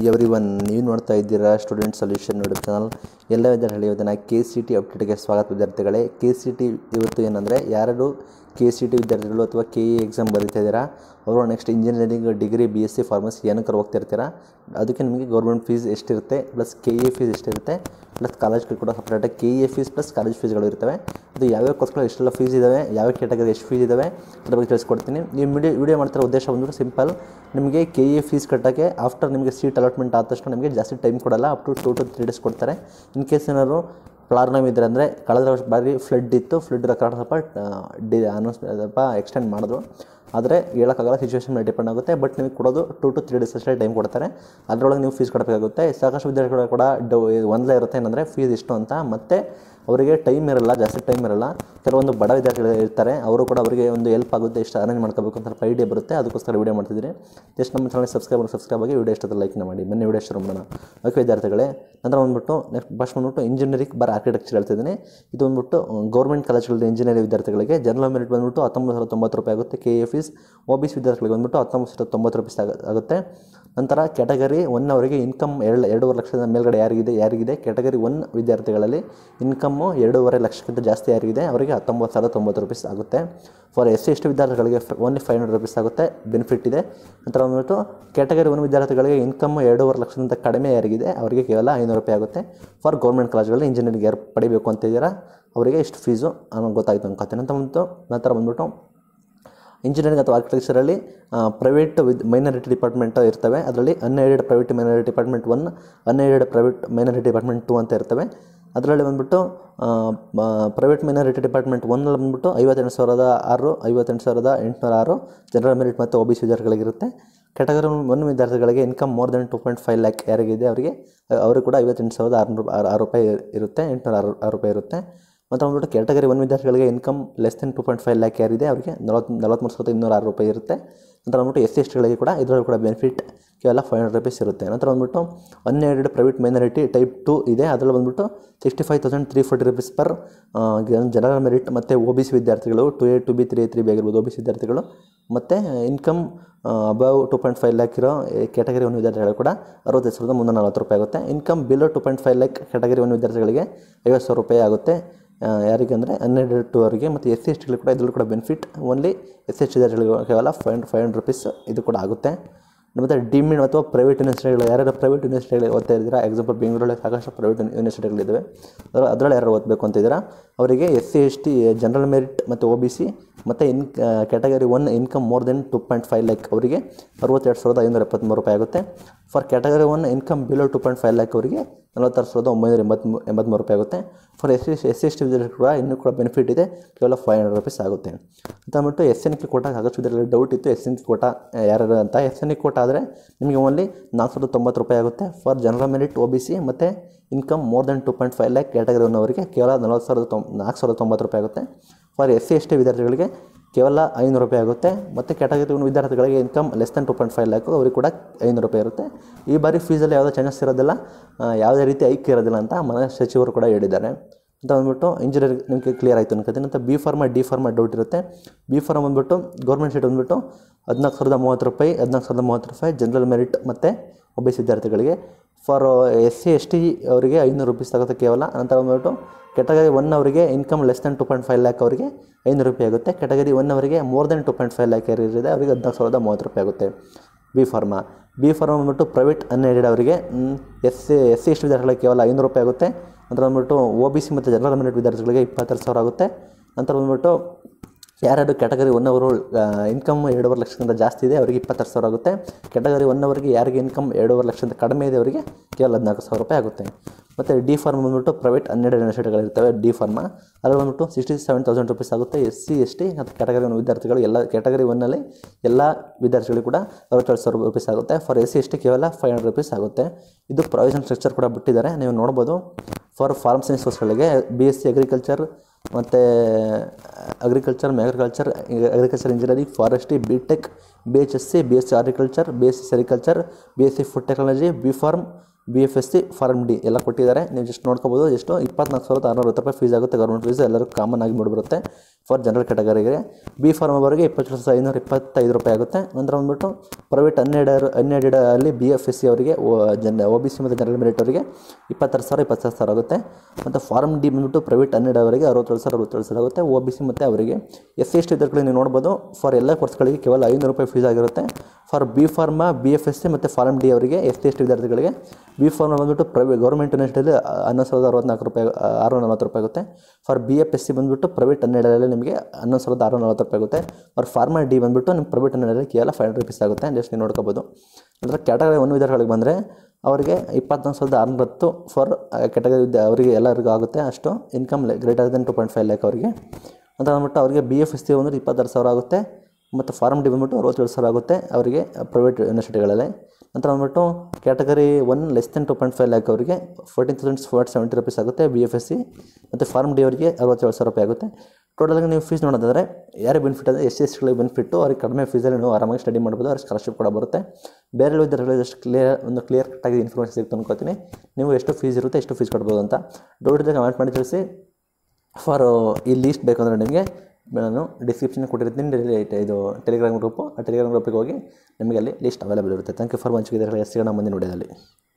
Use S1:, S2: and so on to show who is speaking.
S1: every one ನೀವು ನೋಡ್ತಾ ಇದ್ದೀರಾ ಸ್ಟೂಡೆಂಟ್ ಸೊಲ್ಯೂಷನ್ ಯೂಟ್ಯೂಬ್ ಚಾನಲ್ ಎಲ್ಲ ವಿದ್ಯಾರ್ಥಿಗಳು ಇವತ್ತಿನ ಕೆ ಸಿ ಟಿ ಅಪ್ಡೇಟ್ಗೆ ಸ್ವಾಗತ ವಿದ್ಯಾರ್ಥಿಗಳೇ ಕೆ ಸಿ ಟಿ ಇವತ್ತು ಏನಂದರೆ ಯಾರು ಕೆ ಸಿ ಟಿ ವಿದ್ಯಾರ್ಥಿಗಳು ಅಥವಾ ಕೆ ಇ ಎಕ್ಸಾಮ್ ಬರೀತಾ ಇದ್ದೀರಾ ಅವರು next engineering degree B S C pharmacy ಏನಕ್ಕೆ ಹೋಗ್ತಾ ಇರ್ತೀರಾ ಅದಕ್ಕೆ ನಿಮಗೆ ಗೌರ್ಮೆಂಟ್ ಫೀಸ್ ಎಷ್ಟಿರುತ್ತೆ ಪ್ಲಸ್ ಕೆ ಇ ಫೀಸ್ ಎಷ್ಟಿರುತ್ತೆ ಪ್ಲಸ್ ಕಾಲೇಜ್ಗೆ ಕೂಡ ಸಪ್ರೇಟಾಗಿ K E fees plus college ಫೀಸ್ಗಳು ಇರ್ತವೆ ಅದು ಯಾವ್ಯಾವ ಕೋರ್ಸ್ಗಳು ಎಷ್ಟೆಲ್ಲ ಫೀಸ್ ಇದ್ದಾವೆ ಯಾವ ಕ್ಯಾಟಗರಿ ಎಷ್ಟು ಫೀಸ್ ಇದ್ದಾವೆ ಅದ್ರ ಬಗ್ಗೆ ತಿಳಿಸ್ಕೊಡ್ತೀನಿ ನೀವು ವಿಡಿಯೋ ವಿಡಿಯೋ ಮಾಡ್ತಿರೋ ಉದ್ದೇಶ ಬಂದ್ಬಿಟ್ಟು ಸಿಂಪಲ್ ನಿಮಗೆ ಕೆ ಇ ಫೀಸ್ ಕಟ್ಟೋಕ್ಕೆ ಆಫ್ಟರ್ ನಿಮಗೆ ಸೀಟ್ ಅಲಾಟ್ಮೆಂಟ್ ಆದ ತಕ್ಷಣ ನಿಮಗೆ ಜಾಸ್ತಿ ಟೈಮ್ ಕೊಡಲ್ಲ up to two to three days ಕೊಡ್ತಾರೆ ಇನ್ ಕೇಸ್ ಏನಾದ್ರು ಪ್ರಾಬ್ಲಮ್ ಇದ್ದರೆ ಅಂದರೆ ಕಳೆದ ವರ್ಷ ಬಾರಿ ಫ್ಲಡ್ ಇತ್ತು ಫ್ಲಡ್ ರೆಕಾರ್ಡ್ ಸ್ವಲ್ಪ ಡಿ ಅನೌನ್ಸ್ ಸ್ವಲ್ಪ ಎಕ್ಸ್ಟೆಂಡ್ ಮಾಡಿದ್ರು ಆದರೆ ಹೇಳೋಕ್ಕಾಗಲ್ಲ ಸಿಚುವೇಶನ್ ಮೇಲೆ ಡಿಪೆಂಡ್ ಆಗುತ್ತೆ ಬಟ್ ನಿಮಗೆ ಕೊಡೋದು ಟು ಟು ತ್ರೀ ಡೇಸ್ ಅಷ್ಟೇ ಟೈಮ್ ಕೊಡ್ತಾರೆ ಅದರೊಳಗೆ ನೀವು ಫೀಸ್ ಕಟ್ಟಬೇಕಾಗುತ್ತೆ ಸಾಕಷ್ಟು ವಿದ್ಯಾರ್ಥಿಗಳು ಕೂಡ ಡೌ ಒಂದಲೇ ಇರುತ್ತೆ ಏನಂದರೆ ಫೀಸ್ ಇಷ್ಟು ಅಂತ ಮತ್ತು ಅವರಿಗೆ ಟೈಮ್ ಇರಲ್ಲ ಜಾಸ್ತಿ ಟೈಮ್ ಇರಲ್ಲ ಕೆಲವೊಂದು ಬಡ ವಿದ್ಯಾರ್ಥಿಗಳು ಇರ್ತಾರೆ ಅವರು ಕೂಡ ಅವರಿಗೆ ಒಂದು ಹೆಲ್ಪ್ ಆಗುತ್ತೆ ಎಷ್ಟು ಅರೇಂಜ್ ಮಾಡ್ಕೋಬೇಕು ಅಂತ ಸ್ವಲ್ಪ ಐಡಿಯಾ ಬರುತ್ತೆ ಅದಕ್ಕೋಸ್ಕರ ವಿಡಿಯೋ ಮಾಡ್ತಿದ್ದೀನಿ ಜಸ್ಟ್ ನಮ್ಮ ಚಾನಲ್ ಸಬ್ಸ್ಕ್ರೈಬ್ ಮಾಡಿ ಸಬ್ಸ್ಕ್ರೈಬ್ ಆಗಿ ವಿಡಿಯೋ ಇಷ್ಟದ ಲೈಕ್ನ ಮಾಡಿ ಬನ್ನಿ ವಿಡಿಯೋ ಶುರು ಮಾಡೋಣ ಓಕೆ ವಿದ್ಯಾರ್ಥಿಗಳೇ ನಂತರ ಬಂದ್ಬಿಟ್ಟು ನೆಕ್ಸ್ಟ್ ಫಸ್ಟ್ ಬಂದ್ಬಿಟ್ಟು ಇಂಜಿನಿಯರಿಂಗ್ ಬರ್ ಆರ್ಕಿಟೆಕ್ಚರ್ ಹೇಳ್ತಿದ್ದೀನಿ ಇದು ಬಂದ್ಬಿಟ್ಟು ಗೌರ್ಮೆಂಟ್ ಕಾಲೇಜ್ಗಳಲ್ಲಿ ಇಂಜಿನಿಯರಿಂಗ್ ವಿದ್ಯಾರ್ಥಿಗಳಿಗೆ ಜನರಲ್ ಮೆರಿಟ್ ಬಂದ್ಬಿಟ್ಟು ಹತ್ತೊಂಬತ್ತು ಸಾವಿರದ ತೊಂಬತ್ತು ರೂಪಾಯಿ ಆಗುತ್ತೆ K A fees O B C ವಿದ್ಯಾರ್ಥಿಗಳಿಗೆ ಬಂದ್ಬಿಟ್ಟು ಹತ್ತೊಂಬತ್ತು ಸಾವಿರದ ತೊಂಬತ್ತು ರೂಪಾಯಿ ಆಗ- ಆಗುತ್ತೆ ನಂತರ ಕ್ಯಾಟಗರಿ ಒನ್ ಅವರಿಗೆ ಇನ್ಕಮ್ ಎರಡು ಎರಡೂವರೆ ಲಕ್ಷದ ಮೇಲ್ಗಡೆ ಯಾರಿಗಿದೆ ಯಾರಿಗಿದೆ ಕ್ಯಾಟಗರಿ ಒನ್ ವಿದ್ಯಾರ್ಥಿಗಳಲ್ಲಿ ಇನ್ಕಮ್ಮು ಎರಡೂವರೆ ಲಕ್ಷಕ್ಕಿಂತ ಜಾಸ್ತಿ ಯಾರಿಗಿದೆ ಅವರಿಗೆ ಹತ್ತೊಂಬತ್ತು ಸಾವಿರದ ತೊಂಬತ್ತು ರೂಪೀಸ್ ಆಗುತ್ತೆ for S C S T ವಿದ್ಯಾರ್ಥಿಗಳಿಗೆ ಓನ್ಲಿ ಫೈವ್ ಹಂಡ್ರೆಡ್ ರುಪೀಸ್ ಆಗುತ್ತೆ ಬೆನಿಫಿಟ್ ಇದೆ ನಂತರ ಬಂದ್ಬಿಟ್ಟು ಕ್ಯಾಟಗರಿ ಒನ್ ವಿದ್ಯಾರ್ಥಿಗಳಿಗೆ ಇನ್ಕಮ್ ಎರಡೂವರೆ ಲಕ್ಷದಿಂದ ಕಡಿಮೆ ಯಾರಿಗಿದೆ ಅವರಿಗೆ ಕೇವಲ ಐನೂರು ರೂಪಾಯಿ ಆಗುತ್ತೆ ಫಾರ್ ಗೌರ್ಮೆಂಟ್ ಕಾಲೇಜ್ಗಳಲ್ಲಿ ಇಂಜಿನಿಯರಿಂಗ್ ಯಾರು ಪಡಿಬೇಕು ಅಂತ ಇದ್ದೀರಾ ಅವರಿಗೆ ಇಷ್ಟು ಫೀಸು ಅನ್ನೋದು ಗೊತ್ತಾಯ್ತು ಅನ್ಕೋತೀನಿ ಅಂತ ಬಂತು ನಂತರ ಬಂದ್ಬಿಟ್ಟು ಇಂಜಿನಿಯರಿಂಗ್ ಅಥವಾ ಆರ್ಕಿಟೆಕ್ಚರಲ್ಲಿ ಪ್ರೈವೇಟ್ ವಿದ್ ಮೈನಾರಿಟಿ ಡಿಪಾರ್ಟ್ಮೆಂಟ್ ಇರ್ತವೆ ಅದರಲ್ಲಿ unaided private minority department one unaided private minority department two ಅಂತ ಇರ್ತವೆ ಅದರಲ್ಲಿ ಬಂದ್ಬಿಟ್ಟು ಪ್ರೈವೇಟ್ ಮೈನಾರಿಟಿ ಡಿಪಾರ್ಟ್ಮೆಂಟ್ ಒನ್ನಲ್ಲಿ ಬಂದ್ಬಿಟ್ಟು ಐವತ್ತೆಂಟು ಸಾವಿರದ ಆರು ಐವತ್ತೆಂಟು ಸಾವಿರದ ಎಂಟುನೂರ ಆರು ಜನರಲ್ ಮೆರಿಟ್ ಮತ್ತು ಒ ಬಿ ಸಿ ವಿದ್ಯಾರ್ಥಿಗಳಿಗಿರುತ್ತೆ ಕ್ಯಾಟಗರಿ ಒನ್ ವಿದ್ಯಾರ್ಥಿಗಳಿಗೆ income more than two point five lakh ಯಾರಿಗಿದೆ ಅವರಿಗೆ ಅವರು ಕೂಡ ಐವತ್ತೆಂಟು ಸಾವಿರದ ಆರುನೂರು ಆರು ಆರು ರೂಪಾಯಿ ಇರುತ್ತೆ ಎಂಟುನೂರ ಆರು ಆರು ರೂಪಾಯಿ ಇರುತ್ತೆ ಮತ್ತು ಬಂದ್ಬಿಟ್ಟು ಕ್ಯಾಟಗರಿ ಒನ್ ವಿದ್ಯಾರ್ಥಿಗಳಿಗೆ income less than two point five lakh ಯಾರಿದೆ ಅವರಿಗೆ ನಲವತ್ತು ನಲವತ್ತ್ಮೂರು ಸಾವಿರದ ಇನ್ನೂರ ಆರು ರೂಪಾಯಿ ಇರುತ್ತೆ ನಂತರ ಬಂದ್ಬಿಟ್ಟು ಎಸ್ ಸಿ ಎಸ್ ಟಿಗಳಿಗೆ ಕೂಡ ಇದರಲ್ಲಿ ಕೂಡ ಬೆನಿಫಿಟ್ ಕೇವಲ ಫೈವ್ ಹಂಡ್ರೆಡ್ ರುಪೀಸ್ ಇರುತ್ತೆ ನಂತರ ಬಂದ್ಬಿಟ್ಟು ಹನ್ನೆರಡು ಪ್ರೈವೇಟ್ ಮೈನಾರಿಟಿ ಟೈಪ್ ಟು ಇದೆ ಅದರಲ್ಲಿ ಬಂದ್ಬಿಟ್ಟು sixty five thousand three forty rupees per general merit ಮತ್ತು ಒ ಬಿ ಸಿ ವಿದ್ಯಾರ್ಥಿಗಳು two A two B three A three B ಆಗಿರ್ಬೋದು ಒ ಬಿ ಸಿ ವಿದ್ಯಾರ್ಥಿಗಳು ಮತ್ತು income above two point five lakh ಇರೋ category one ವಿದ್ಯಾರ್ಥಿಗಳು ಕೂಡ ಅರವತ್ತೈದು ಸಾವಿರದ ಮುನ್ನೂರ ನಲ್ವತ್ತು ರೂಪಾಯಿ ಆಗುತ್ತೆ income below two point five lakh category one ವಿದ್ಯಾರ್ಥಿಗಳಿಗೆ ಐವತ್ತು ಸಾವಿರ ರೂಪಾಯಿ ಆಗುತ್ತೆ ಆ, ಯಾರಿಗೆ ಅಂದರೆ ಹನ್ನೆರಡು ಟು ಅವರಿಗೆ ಮತ್ತು ಎಸ್ ಸಿ ಎಸ್ ಟಿಗಳು ಕೂಡ ಇದರಲ್ಲೂ ಕೂಡ benefit only S C S T ವಿದ್ಯಾರ್ಥಿಗಳಿಗೆ ಕೇವಲ five hundred five hundred rupees ಇದು ಕೂಡ ಆಗುತ್ತೆ ಮತ್ತು ಡಿಮಿಡ್ ಅಥವಾ ಪ್ರೈವೇಟ್ ಯೂನಿವರ್ಸಿಟಿಗಳು ಯಾರ್ಯಾರು ಪ್ರೈವೇಟ್ ಯೂನಿವರ್ಸಿಟಿಗಳು ಓದ್ತಾ ಇದ್ದೀರಾ ಎಕ್ಸಾಂಪಲ್ ಬೆಂಗಳೂರಲ್ಲಿ ಸಾಕಷ್ಟು ಪ್ರೈವೇಟ್ ಯೂನಿವರ್ಸಿಟಿಗಳಿದ್ದಾವೆ ಅದರ ಅದರಲ್ಲಿ ಯಾರು ಓದಬೇಕು ಅಂತಿದ್ದೀರಾ ಅವರಿಗೆ S C S T general merit ಮತ್ತು ಒ ಬಿ ಸಿ ಮತ್ತು in category one income more than two point five lakh ಅವರಿಗೆ ಅರವತ್ತೆರಡು ಸಾವಿರದ ಐನೂರ ಎಪ್ಪತ್ತ್ಮೂರು ರೂಪಾಯಿ ಆಗುತ್ತೆ for category one income below two point five lakh ಅವರಿಗೆ ನಲವತ್ತಾರು ಸಾವಿರದ ಒಂಬೈನೂರ ಎಂಬತ್ಮೂ ಎಂಬತ್ತ್ಮೂರು ರೂಪಾಯಿ ಆಗುತ್ತೆ for S C S C S T ವಿದ್ಯಾರ್ಥಿಗಳು ಕೂಡ ಇನ್ನೂ ಕೂಡ ಬೆನಿಫಿಟ್ ಇದೆ ಕೇವಲ ಫೈವ್ ಹಂಡ್ರೆಡ್ ರುಪೀಸ್ ಆಗುತ್ತೆ ಅಂತ ಅಂದ್ಬಿಟ್ಟು ಎಸ್ ಎನ್ ಕೆ ಕೋಟ ಸಾಕಷ್ಟು ವಿದ್ಯಾರ್ಥಿಗಳಿಗೆ ಡೌಟ್ ಇತ್ತು ಎಸ್ ಎನ್ ಕೆ ಕೋಟ ಯಾರು ಅಂತ ಎಸ್ ಎನ್ ಕೆ ಕೋಟ ಆದರೆ ನಿಮಗೆ ಓನ್ಲಿ ನಾಲ್ಕು ಸಾವಿರದ ತೊಂಬತ್ತು ರೂಪಾಯಿ ಆಗುತ್ತೆ for general merit O B C ಮತ್ತು income more than two point five lakh category one ಅವರಿಗೆ ಕೇವಲ ನಲವತ್ತು ಸಾವಿರದ ತೊಂಬ ನಾಲ್ಕು ಸಾವಿರದ ತೊಂಬತ್ತು ರೂಪಾಯಿ ಆಗುತ್ತೆ for S C S T ವಿದ್ಯಾರ್ಥಿಗಳಿಗೆ ಕೇವಲ ಐನೂರು ರೂಪಾಯಿ ಆಗುತ್ತೆ ಮತ್ತು ಕ್ಯಾಟಗರಿ ಒನ್ ವಿದ್ಯಾರ್ಥಿಗಳಿಗೆ income less than two point five lakh ಅವ್ರಿಗೆ ಕೂಡ ಐನೂರು ರೂಪಾಯಿ ಇರುತ್ತೆ ಈ ಬಾರಿ ಫೀಸಲ್ಲಿ ಯಾವುದೇ ಚೇಂಜಸ್ ಇರೋದಿಲ್ಲ ಆ, ಯಾವುದೇ ರೀತಿ ಐಕ್ಯ ಇರೋದಿಲ್ಲ ಅಂತ ಮನೆ ಸಚಿವರು ಕೂಡ ಹೇಳಿದ್ದಾರೆ ಅಂತ ಬಂದ್ಬಿಟ್ಟು ಇಂಜಿನಿಯರಿಂಗ್ ನಿಮಗೆ ಕ್ಲಿಯರ್ ಆಯಿತು ಅನ್ಕೋತೀನಿ ಅಂತ B pharma D pharma doubt ಇರುತ್ತೆ ಬಿ ಫಾರ್ಮ್ ಬಂದ್ಬಿಟ್ಟು ಗೌರ್ಮೆಂಟ್ ಸೀಟ್ ಬಂದ್ಬಿಟ್ಟು ಹದಿನಾಲ್ಕು ಸಾವಿರದ ಮೂವತ್ತು ರೂಪಾಯಿ ಹದಿನಾಲ್ಕು ಸಾವಿರದ ಮೂವತ್ತು ರೂಪಾಯಿ ಜನರಲ್ ಮೆರಿಟ್ ಮತ್ತು ಒ ಬಿ ಸಿ ವಿದ್ಯಾರ್ಥಿಗಳಿಗೆ for S C S T ಅವರಿಗೆ ಐನೂರು ರುಪೀಸ್ ಆಗುತ್ತೆ ಕೇವಲ ನಂತರ ಬಂದ್ಬಿಟ್ಟು ಕ್ಯಾಟಗರಿ ಒನ್ ಅವರಿಗೆ income less than two point five lakh ಅವರಿಗೆ ಐನೂರು ರೂಪಾಯಿ ಆಗುತ್ತೆ ಕ್ಯಾಟಗರಿ ಒನ್ ಅವರಿಗೆ more than two point five lakh ಏರಿದೆ ಅವರಿಗೆ ಹದಿನಾಲ್ಕು ಸಾವಿರದ ಮೂವತ್ತು ರೂಪಾಯಿ ಆಗುತ್ತೆ ಬಿ ಫಾರ್ಮಾ ಬಿ ಫಾರ್ಮ್ ಬಂದ್ಬಿಟ್ಟು ಪ್ರೈವೇಟ್ ಅನ್ಎಡೆಡ್ ಅವರಿಗೆ S C S C S T ವಿದ್ಯಾರ್ಥಿಗಳಿಗೆ ಕೇವಲ ಐನೂರು ರೂಪಾಯಿ ಆಗುತ್ತೆ ನಂತರ ಬಂದ್ಬಿಟ್ಟು ಒ ಬಿ ಸಿ ಮತ್ತು ಜನರಲ್ ಮೆರಿಟ್ ವಿದ್ಯಾರ್ಥಿಗಳಿಗೆ ಇಪ್ಪತ್ತೆರಡು ಸಾವಿರ ಆಗುತ್ತೆ ನಂತರ ಬಂದ್ಬಿಟ್ಟು ಯಾರ್ಯಾರು ಕ್ಯಾಟಗರಿ ಒನ್ ಅವರು ಇನ್ಕಮ್ ಎರಡೂವರೆ ಲಕ್ಷಕ್ಕಿಂತ ಜಾಸ್ತಿ ಇದೆ ಅವರಿಗೆ ಇಪ್ಪತ್ತೆರಡು ಸಾವಿರ ಆಗುತ್ತೆ ಕ್ಯಾಟಗರಿ ಒನ್ ಅವರಿಗೆ ಯಾರಿಗೆ ಇನ್ಕಮ್ ಎರಡೂವರೆ ಲಕ್ಷಕ್ಕಿಂತ ಕಡಿಮೆ ಇದೆ ಅವರಿಗೆ ಕೇವಲ ಹದಿನಾಲ್ಕು ಸಾವಿರ ರೂಪಾಯಿ ಆಗುತ್ತೆ ಮತ್ತು ಡಿ ಫಾರ್ಮ್ ಬಂದ್ಬಿಟ್ಟು ಪ್ರೈವೇಟ್ ಹನ್ನೆರಡು ಯೂನಿವರ್ಸಿಟಿಗಳಿರ್ತವೆ ಡಿ ಫಾರ್ಮ ಅದ್ರಲ್ಲಿ ಬಂದ್ಬಿಟ್ಟು ಸಿಕ್ಸ್ಟಿ ಸೆವೆನ್ ತೌಸಂಡ್ ರುಪೀಸ್ ಆಗುತ್ತೆ ಎಸ್ ಸಿ ಎಸ್ ಟಿ ಮತ್ತು ಕ್ಯಾಟಗರಿ ಒನ್ ವಿದ್ಯಾರ್ಥಿಗಳು ಎಲ್ಲ ಕ್ಯಾಟಗರಿ ಒನ್ನಲ್ಲಿ ಎಲ್ಲ ವಿದ್ಯಾರ್ಥಿಗಳು ಕೂಡ ಅರವತ್ತೆರಡು ಸಾವಿರ ರೂಪೀಸ್ ಆಗುತ್ತೆ for S C S T ಕೇವಲ ಫೈವ್ ಹಂಡ್ರೆಡ್ ರುಪೀಸ್ ಆಗುತ್ತೆ ಇದು ಪ್ರೊವಿಷನ್ ಸ್ಟ್ರಕ್ಚರ್ ಕೂಡ ಬಿಟ್ಟಿದ್ದಾರೆ ನೀವು ನೋಡ್ಬೋದು ಫಾರ್ ಫಾರ್ಮ್ ಸೈನ್ಸ್ ಕೋರ್ಸ್ಗಳಿಗೆ ಬಿ ಎಸ್ ಸಿ ಅಗ್ರಿಕಲ್ಚರ್ ಮತ್ತು ಅಗ್ರಿಕಲ್ಚರ್ ಮೆಗ್ರಿಕಲ್ಚರ್ agriculture engineering forestry B tech B H S C B S C horticulture B S C sericulture B S C food technology B pharm B F S C pharm D ಎಲ್ಲ ಕೊಟ್ಟಿದ್ದಾರೆ ನೀವು just ನೋಡ್ಕೋಬೋದು ಎಷ್ಟು ಇಪ್ಪತ್ನಾಲ್ಕು ಸಾವಿರದ ಆರುನೂರ ರೂಪಾಯಿ fees ಆಗುತ್ತೆ ಗೌರ್ಮೆಂಟ್ ಫೀಸ್ ಎಲ್ಲರಿಗೂ ಕಾಮನ್ ಆಗಿ ಮೂಡಿಬರುತ್ತೆ ಫಾರ್ ಜನರಲ್ ಕ್ಯಾಟಗರಿಗೆ ಬಿ ಫಾರ್ಮ್ ಅವರಿಗೆ ಇಪ್ಪತ್ತು ಸಾವಿರದ ಐನೂರ ಇಪ್ಪತ್ತೈದು ರೂಪಾಯಿ ಆಗುತ್ತೆ ನಂತರ ಬಂದ್ಬಿಟ್ಟು ಪ್ರೈವೇಟ್ ಹನ್ನೆರಡು ಹನ್ನೆರಡು ಅಲ್ಲಿ ಬಿ ಎಫ್ ಎಸ್ ಸಿ ಅವರಿಗೆ ಜನ ಒ ಬಿ ಸಿ ಮತ್ತು ಜನರಲ್ ಮೆರಿಟ್ ಅವರಿಗೆ ಇಪ್ಪತ್ತಾರು ಸಾವಿರ ಇಪ್ಪತ್ತಾರು ಸಾವಿರ ಆಗುತ್ತೆ ಮತ್ತು ಫಾರ್ಮ್ ಡಿ ಬಂದ್ಬಿಟ್ಟು ಪ್ರೈವೇಟ್ ಹನ್ನೆರಡು ಅವರಿಗೆ ಅರವತ್ತೇಳು ಸಾವಿರ ಅರವತ್ತೇಳು ಸಾವಿರ ಆಗುತ್ತೆ ಒ ಬಿ ಸಿ ಮತ್ತು ಅವರಿಗೆ ಎಸ್ ಸಿ ಎಸ್ ಟಿ ವಿದ್ಯಾರ್ಥಿಗಳಿಗೆ ನೀವು ನೋಡ್ಬೋದು ಫಾರ್ ಎಲ್ಲ ಕೋರ್ಸ್ಗಳಿಗೆ ಕೇವಲ ಐನೂರು ರೂಪಾಯಿ ಫೀಸ್ ಆಗಿರುತ್ತೆ for B pharma B F S C ಮತ್ತು ಫಾರ್ಮ್ ಡಿ ಅವರಿಗೆ ಎಸ್ ಟಿ ಎಸ್ ಟಿ ವಿದ್ಯಾರ್ಥಿಗಳಿಗೆ ಬಿ ಫಾರ್ಮ್ ಬಂದ್ಬಿಟ್ಟು ಪ್ರೈವೇಟ್ ಗೌರ್ಮೆಂಟ್ ಯೂನಿವರ್ಸಿಟಿಯಲ್ಲಿ ಹನ್ನೊಂದು ಸಾವಿರದ ಅರವತ್ನಾಲ್ಕು ರೂಪಾಯಿ ಆರುನೂರ ನಲ್ವತ್ತು ರೂಪಾಯಿ ಆಗುತ್ತೆ for B F S C ಬಂದ್ಬಿಟ್ಟು ಪ್ರೈವೇಟ್ ಹನ್ನೆರಡರಲ್ಲಿ ನಿಮಗೆ ಹನ್ನೊಂದು ಸಾವಿರದ ಆರುನೂರ ನಲ್ವತ್ತು ರೂಪಾಯಿ ಆಗುತ್ತೆ ಫಾರ್ ಫಾರ್ಮಾ ಡಿ ಬಂದ್ಬಿಟ್ಟು ನಿಮ್ಮ ಪ್ರೈವೇಟ್ ಹನ್ನೆರಡರಲ್ಲಿ ಕೇವಲ ಫೈವ್ ಹಂಡ್ರೆಡ್ ರುಪೀಸ್ ಆಗುತ್ತೆ ಜಸ್ಟ್ ನೀವು ನೋಡ್ಕೋಬೋದು ನಂತರ ಕ್ಯಾಟಗರಿ ಒನ್ ವಿದ್ಯಾರ್ಥಿಗಳಿಗೆ ಬಂದರೆ ಅವರಿಗೆ ಇಪ್ಪತ್ತೊಂದು ಸಾವಿರದ ಆರುನೂರ ಹತ್ತು ಫಾರ್ ಕ್ಯಾಟಗರಿ ವಿದ್ಯಾ ಅವರಿಗೆ ಎಲ್ಲರಿಗೂ ಆಗುತ್ತೆ ಅಷ್ಟು income greater than two point five lakh ಅವರಿಗೆ ಅಂತ ಅಂದ್ಬಿಟ್ಟು ಅವರಿಗೆ ಬಿ ಎಫ್ ಎಸ್ ಸಿ ಬಂದರೆ ಇಪ್ಪತ್ತಾರು ಸಾವಿರ ಆಗುತ್ತೆ ಮತ್ತು ಫಾರ್ಮ್ ಡಿ ಬಂದ್ಬಿಟ್ಟು ಅರವತ್ತೇಳು ಸಾವಿರ ಆಗುತ್ತೆ ಅವರಿಗೆ ಪ್ರೈವೇಟ್ ಯೂನಿವರ್ಸಿಟಿಗಳಲ್ಲಿ ನಂತರ ಬಂದ್ಬಿಟ್ಟು category one less than two point five lakh ಅವರಿಗೆ fourteen thousand four seventy rupees ಆಗುತ್ತೆ ಬಿ ಎಫ್ ಎಸ್ ಸಿ ಮತ್ತು ಫಾರ್ಮ್ ಡಿ ಅವರಿಗೆ ಅರವತ್ತೇಳು ಸಾವಿರ ರೂಪಾಯಿ ಆಗುತ್ತೆ ಟೋಟಲಾಗಿ ನೀವು ಫೀಸ್ ನೋಡೋದಾದರೆ ಯಾರಿಗೆ ಬೆನಿಫಿಟ್ ಅಂದರೆ ಎಸ್ ಸಿ ಎಸ್ ಗಳಿಗೆ ಬೆನಿಫಿಟ್ಟು ಅವ್ರಿಗೆ ಕಡಿಮೆ ಫೀಸಲ್ಲಿ ನೀವು ಆರಾಮಾಗಿ ಸ್ಟಡಿ ಮಾಡ್ಬೋದು ಅವ್ರಿಗೆ ಸ್ಕಾಲರ್ಶಿಪ್ ಕೂಡ ಬರುತ್ತೆ ಬೇರೆ ವಿದ್ಯಾರ್ಥಿಗಳಿಗೆ ಜಸ್ಟ್ ಕ್ಲಿಯರ್ ಒಂದು ಕ್ಲಿಯರ್ ಕಟ್ಟಾಗಿ ಇನ್ಫಾರ್ಮೇಷನ್ ಸಿಗುತ್ತೆ ಅನ್ಕೋತೀನಿ ನೀವು ಎಷ್ಟು ಫೀಸ್ ಇರುತ್ತೆ ಎಷ್ಟು ಫೀಸ್ ಕೊಡ್ಬೋದು ಅಂತ ಡೌಟ್ ಇದ್ದರೆ ಕಮೆಂಟ್ ಮಾಡಿ ತಿಳಿಸಿ ಫಾರ್ ಈ ಲೀಸ್ಟ್ ಬೇಕಂದರೆ ನಿಮಗೆ ನಾನು ಡಿಸ್ಕ್ರಿಪ್ಷನ್ ಕೊಟ್ಟಿರ್ತೀನಿ ಡೆಲಿ- ಇದು ಟೆಲಿಗ್ರಾಮ್ ಗ್ರೂಪು ಆ ಟೆಲಿಗ್ರಾಮ್ ಗ್ರೂಪಿಗೆ ಹೋಗಿ ನಿಮಗೆ ಅಲ್ಲಿ ಲಿಸ್ಟ್ ಅವೈಲೇಬಲ್ ಇರುತ್ತೆ ಥ್ಯಾಂಕ್ ಯು ಫಾರ್ ವಾಚಿಂಗ್ ಇದರಲ್ಲಿ ಸಿಗೋಣ ಮುಂದಿನ ವಿಡಿಯೋದಲ್ಲಿ